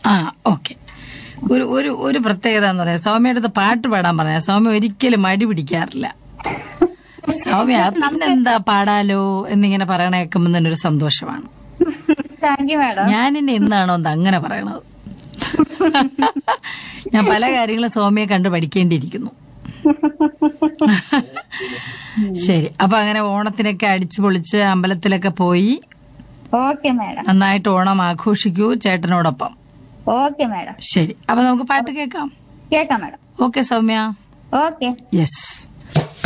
ആ ഓക്കെ ഒരു ഒരു ഒരു പ്രത്യേകത എന്ന് പറയാം സൗമ്യയുടെ അടുത്ത് പാട്ട് പാടാൻ പറയാം സൗമ്യ ഒരിക്കലും മടി പിടിക്കാറില്ല സൗമ്യ പിന്നെന്താ പാടാലോ എന്നിങ്ങനെ പറയണ കേൾക്കുമ്പോൾ തന്നെ ഒരു സന്തോഷമാണ് താങ്ക് യു മാഡം ഞാൻ ഇനി എന്നാണോ എന്താ അങ്ങനെ പറയണത് ഞാൻ പല കാര്യങ്ങളും സൗമ്യയെ കണ്ട് പഠിക്കേണ്ടിയിരിക്കുന്നു ശരി അപ്പൊ അങ്ങനെ ഓണത്തിനൊക്കെ അടിച്ചു പൊളിച്ച് അമ്പലത്തിലൊക്കെ പോയി ഓക്കെ മാഡം നന്നായിട്ട് ഓണം ആഘോഷിക്കൂ ചേട്ടനോടൊപ്പം ഓക്കെ മാഡം ശരി അപ്പൊ നമുക്ക് പാട്ട് കേൾക്കാം കേൾക്കാം madam okay Soumya okay yes